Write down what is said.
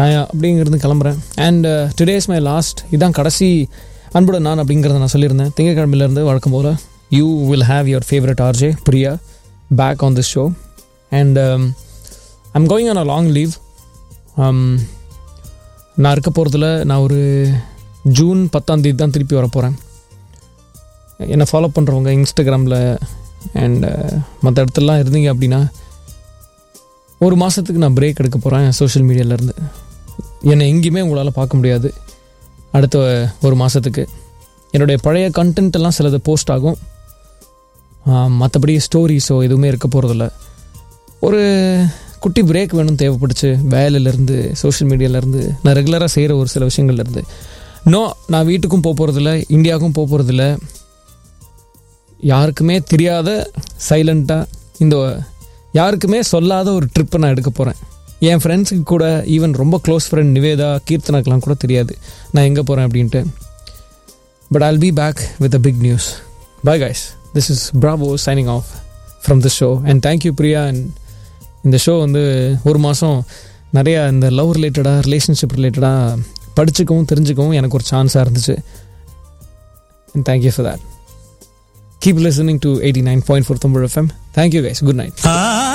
நான் அப்படிங்கிறது கிளம்புறேன் and today is my last இதான் கடைசி அன்புடன் நான் அப்படிங்கிறத நான் சொல்லியிருந்தேன் திங்கக்கிழமையிலேருந்து வழக்கம் போல் you will have your favourite RJ Priya back on this show and I'm going on a long leave நான் இருக்க போகிறதுல நான் ஒரு ஜூன் பத்தாம் தேதி தான் திருப்பி வர போகிறேன் என்னை ஃபாலோ பண்ணுறவங்க இன்ஸ்டாகிராமில் அண்ட் மற்ற இடத்துலலாம் இருந்தீங்க அப்படின்னா ஒரு மாதத்துக்கு நான் பிரேக் எடுக்க போகிறேன் சோஷியல் மீடியாவிலேருந்து என்னை எங்கேயுமே உங்களால் பார்க்க முடியாது அடுத்த ஒரு மாதத்துக்கு என்னுடைய பழைய கண்டென்ட் எல்லாம் சிலது போஸ்ட் ஆகும் மற்றபடி ஸ்டோரிஸோ எதுவுமே இருக்க போகிறதில்ல ஒரு குட்டி பிரேக் வேணும் தேவைப்படுச்சு வேலையிலேருந்து சோஷியல் மீடியாவிலேருந்து நான் ரெகுலராக செய்கிற ஒரு சில விஷயங்கள்லேருந்து நோ நான் வீட்டுக்கும் போக போகிறதில்ல இந்தியாவுக்கும் போக போகிறதில்ல யாருக்குமே தெரியாத சைலண்ட்டாக இந்த யாருக்குமே சொல்லாத ஒரு ட்ரிப்பை நான் எடுக்க போகிறேன் என் ஃப்ரெண்ட்ஸுக்கு கூட ஈவன் ரொம்ப க்ளோஸ் ஃப்ரெண்ட் நிவேதா கீர்த்தனாக்கெலாம் கூட தெரியாது நான் எங்கே போகிறேன் அப்படின்ட்டு but I'll be back with a big news bye guys this is Bravo signing off from this show and thank you Priya and இந்த ஷோ வந்து ஒரு மாதம் நிறையா இந்த லவ் ரிலேட்டடாக ரிலேஷன்ஷிப் ரிலேட்டடாக படிச்சுக்கவும் தெரிஞ்சுக்கவும் எனக்கு ஒரு சான்ஸாக இருந்துச்சு and thank you for that keep listening to eighty nine point four Tamil FM thank you guys good night